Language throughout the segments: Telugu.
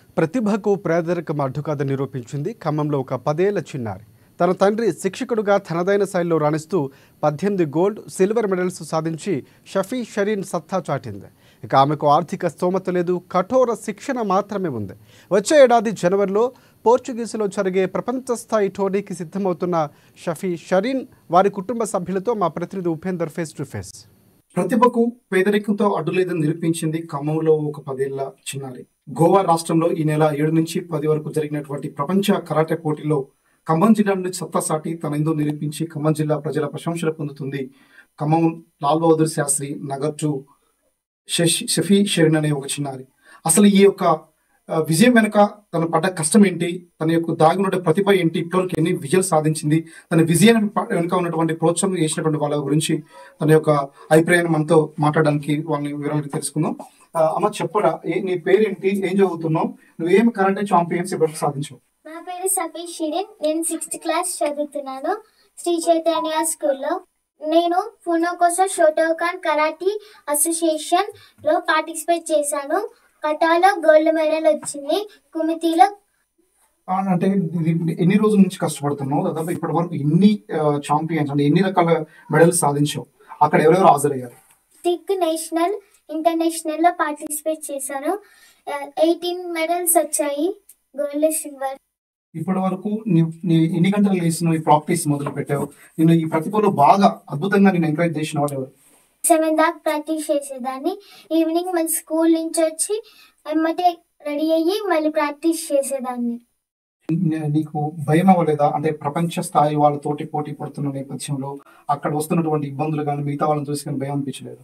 ప్రతిభకు పేదరికం అడ్డు కాదని నిరూపించింది ఖమ్మంలో ఒక పదేళ్ల చిన్నారి తన తండ్రి శిక్షకుడుగా తనదైన శైలిలో రాణిస్తూ పద్దెనిమిది గోల్డ్ సిల్వర్ మెడల్స్ సాధించి షఫీ షరీన్ సత్తా చాటింది ఇక ఆమెకు ఆర్థిక స్తోమత లేదు కఠోర శిక్షణ మాత్రమే ఉంది వచ్చే ఏడాది జనవరిలో పోర్చుగీసులో జరిగే ప్రపంచ స్థాయి టోర్నీకి సిద్ధమవుతున్న షఫీ షరీన్ వారి కుటుంబ సభ్యులతో మా ప్రతినిధి ఉపేందర్ ఫేస్ టు ఫేస్ ప్రతిభకు పేదరికంతో అడ్డులేదని నిరూపించింది ఖమ్మంలో ఒక పదేళ్ల చిన్నారి గోవా రాష్ట్రంలో ఈ నెల ఏడు నుంచి పది వరకు జరిగినటువంటి ప్రపంచ కరాటే పోటీలో ఖమ్మం జిల్లా నుంచి సత్తా సాటి తన ఎందు నిరూపించి ఖమ్మం జిల్లా ప్రజల ప్రశంసలు పొందుతుంది ఖమ్మం లాల్ బహదూర్ శాస్త్రి నగర్ టు శశి షఫీ షెరిన్ అనే ఒక చిన్నారి అసలు ఈ యొక్క ఆ, విజయం వెనుక తన పడ్డ కష్టం ఏంటి తన యొక్క దాగున్న ప్రతిభ ఏంటి ఇప్పటివరకు ఎన్ని విజయాలు సాధించింది తన విజయం వెనుక ఉన్నటువంటి ప్రోత్సాహం చేసినటువంటి వాళ్ళ గురించి తన యొక్క అభిప్రాయాన్ని మనతో మాట్లాడడానికి వాళ్ళని వివరాలు తెలుసుకుందాం ఆ, అమ్మ చెప్పరా ఏ- నీ పేరేంటి ఏం చదువుతున్నావు నువ్వేం కరెంట్ ఛాంపియన్స్ ఇప్పటికి సాధించావు నా పేరు సఫీష్ షిరిన్ నేను సిక్స్త్ క్లాస్ చదువుతున్నాను శ్రీ చైతన్య స్కూల్లో నేను ఫునోకోసో షోటోకాన్ కరాటీ అసోసియేషన్ లో పార్టిసిపేట్ చేశాను కటాలో గోల్డ్ మెడల్ వచ్చింది కుమితిలో ఆ, అంటే ఇది ఎన్ని రోజుల నుంచి కష్టపడుతున్నావు దాదాపు ఇప్పటి వరకు ఎన్ని ఛాంపియన్స్ అంటే ఎన్ని రకాల మెడల్స్ సాధించావు అక్కడ ఎవరెవరు హాజరయ్యారు థిక్ నేషనల్ ఇంటర్నేషనల్ లో పార్టిసిపేట్ చేశాను ఎయిటీన్ మెడల్స్ వచ్చాయి గోల్డ్ సిల్వర్ ఇప్పటి వరకు నీ నీ ఎన్ని గంటలు వేసిన ఈ ప్రాక్టీస్ మొదలు పెట్టావు నేను ఈ ప్రతిభలో బాగా అద్భుతంగా నేను ఎంకరేజ్ చేసిన వాళ్ళు ఎవరు సెవెన్ దాకా ప్రాక్టీస్ చేసేదాన్ని ఈవినింగ్ మళ్ళీ స్కూల్ నుంచి వచ్చి ఎమ్మటే రెడీ అయ్యి మళ్ళీ ప్రాక్టీస్ చేసేదాన్ని నీ- నీకు భయం అవ్వలేదా అంటే ప్రపంచ స్థాయి వాళ్ళతోటి పోటీ పడుతున్న నేపథ్యంలో అక్కడ వస్తున్నటువంటి ఇబ్బందులు కానీ మిగతా వాళ్ళని చూసి కానీ భయం అనిపించలేదు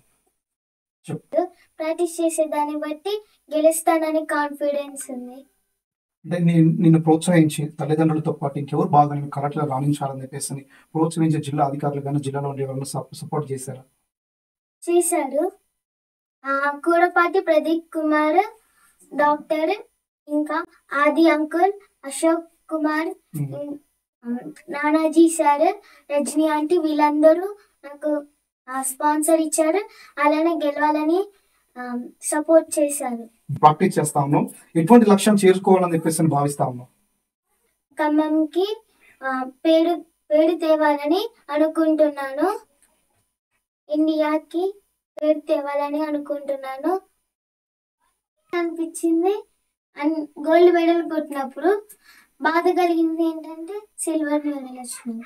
ప్రాక్టీస్ చేసేదాన్ని బట్టి గెలుస్తానని కాన్ఫిడెన్స్ ఉంది అంటే నేను నిన్ను ప్రోత్సహించి తల్లిదండ్రులతో పాటు ఇంకెవరు బాగా నేను కరాటలో రాణించాలని చెప్పేసి అని ప్రోత్సహించే జిల్లా అధికారులు కానీ జిల్లాలో ఉండే వాళ్ళని సపోర్ట్ చేశారా చేశారు ఆ, కూడపాటి ప్రదీప్ కుమార్ డాక్టర్ ఇంకా ఆది అంకుల్ అశోక్ కుమార్ ఉమ్. ఉమ్, నానాజీ సార్ రజనీ ఆంటీ వీళ్ళందరూ నాకు స్పాన్సర్ ఇచ్చారు అలానే గెలవాలని సపోర్ట్ చేశారు ప్రాక్టీస్ చేస్తా ఉన్నాం ఎటువంటి లక్ష్యం చేరుకోవాలని చెప్పేసి అని భావిస్తా ఉన్నాం ఖమ్మంకి ఆ, పేరు పేరు తేవాలని అనుకుంటున్నాను ఇండియాకి పేరు తేవాలని అనుకుంటున్నాను అనిపించింది అండ్ గోల్డ్ మెడల్ కొట్టినప్పుడు బాధ కలిగింది ఏంటంటే సిల్వర్ మెడల్ వచ్చింది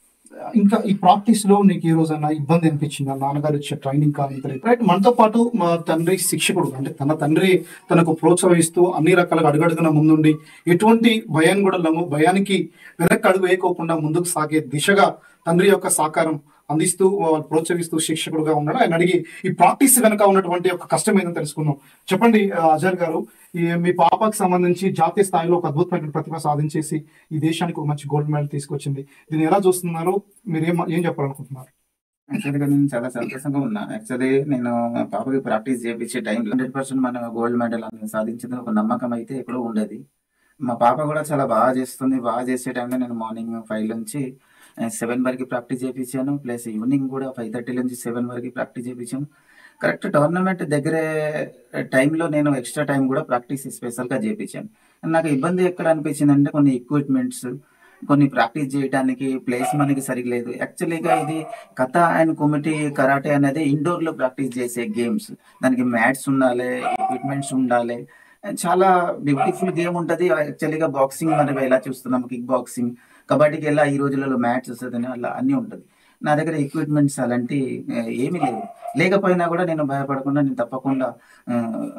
ఇంకా ఈ ప్రాక్టీస్ లో నీకు ఈ రోజైనా ఇబ్బంది అనిపించిందా నాన్నగారు ఇచ్చే ట్రైనింగ్ కానీ రైట్ మనతో పాటు మా తండ్రి శిక్షకుడు అంటే తన తండ్రి తనకు ప్రోత్సహిస్తూ అన్ని రకాలుగా అడుగడుగున ముందుండి ఎటువంటి భయాన్ని కూడా లము భయానికి వెనక్కి అడుగు వేయకోకుండా ముందుకు సాగే దిశగా తండ్రి యొక్క సహకారం అందిస్తూ వాళ్ళు ప్రోత్సహిస్తూ శిక్షకుడుగా ఉన్నాడు ఆయన అడిగి ఈ ప్రాక్టీస్ వెనక ఉన్నటువంటి ఒక కష్టం ఏంటో తెలుసుకుందాం చెప్పండి ఆ, అజర్ గారు ఈ మీ పాపకు సంబంధించి జాతీయ స్థాయిలో ఒక అద్భుతమైన ప్రతిభ సాధించేసి ఈ దేశానికి ఒక మంచి గోల్డ్ మెడల్ తీసుకొచ్చింది దీన్ని ఎలా చూస్తున్నారు మీరు ఏం ఏం చెప్పాలనుకుంటున్నారు యాక్చువల్గా నేను చాలా సంతోషంగా ఉన్నా యాక్చువల్లీ నేను మా పాపకి ప్రాక్టీస్ చేయించే టైంలో హండ్రెడ్ పర్సెంట్ మన గోల్డ్ మెడల్ అనేది సాధించింది ఒక నమ్మకం అయితే ఎక్కడో ఉండేది మా పాప కూడా చాలా బాగా చేస్తుంది బాగా చేసే టైంలో నేను మార్నింగ్ ఫైవ్ నుంచి సెవెన్ వరకు ప్రాక్టీస్ చేయించాను ప్లస్ ఈవినింగ్ కూడా ఫైవ్ థర్టీ నుంచి సెవెన్ వరకు ప్రాక్టీస్ చేయించాను కరెక్ట్ టోర్నమెంట్ దగ్గరే టైంలో నేను ఎక్స్ట్రా టైం కూడా ప్రాక్టీస్ స్పెషల్గా చేయించాను నాకు ఇబ్బంది ఎక్కడ అనిపించింది అంటే కొన్ని ఎక్విప్మెంట్స్ కొన్ని ప్రాక్టీస్ చేయడానికి ప్లేస్ మనకి సరిగ్లేదు యాక్చువల్లీగా ఇది కథ అండ్ కమిటీ కరాటే అనేది ఇండోర్ లో ప్రాక్టీస్ చేసే గేమ్స్ దానికి మ్యాట్స్ ఉండాలి ఎక్విప్మెంట్స్ ఉండాలి చాలా బ్యూటిఫుల్ గేమ్ ఉంటది యాక్చువల్లీగా బాక్సింగ్ మనం ఎలా చూస్తున్నాం కిక్ బాక్సింగ్ కబడ్డీకి ఎలా ఈ రోజులలో మ్యాట్స్ వస్తుంది అలా అన్నీ ఉంటుంది నా దగ్గర ఎక్విప్మెంట్స్ అలాంటి ఆ, ఏమీ లేవు లేకపోయినా కూడా నేను భయపడకుండా నేను తప్పకుండా ఆ,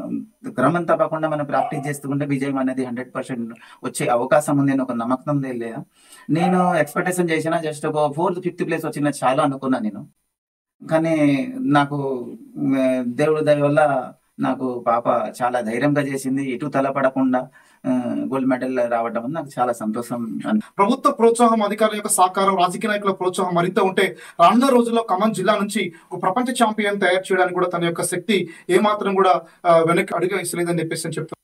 క్రమం తప్పకుండా మనం ప్రాక్టీస్ చేస్తుంటే విజయం అనేది హండ్రెడ్ పర్సెంట్ వచ్చే అవకాశం ఉంది అని ఒక నమ్మకం లేదా నేను ఎక్స్పెక్టేషన్ చేసిన జస్ట్ ఒక ఫోర్త్ ఫిఫ్త్ ప్లేస్ వచ్చిన చాలా అనుకున్నా నేను కానీ నాకు మ్, దేవుడి దయ వల్ల నాకు పాప చాలా ధైర్యంగా చేసింది ఎటు తలపడకుండా గోల్డ్ మెడల్ రావడం నాకు చాలా సంతోషం అని ప్రభుత్వ ప్రోత్సాహం అధికారుల యొక్క సహకారం రాజకీయ నాయకుల ప్రోత్సాహం మరింత ఉంటే రానున్న రోజుల్లో ఖమ్మం జిల్లా నుంచి ఒక ప్రపంచ ఛాంపియన్ తయారు చేయడానికి కూడా తన యొక్క శక్తి ఏమాత్రం కూడా ఆ, వెనక్కి అడుగు వేసలేదని చెప్పేసి అని చెప్తాను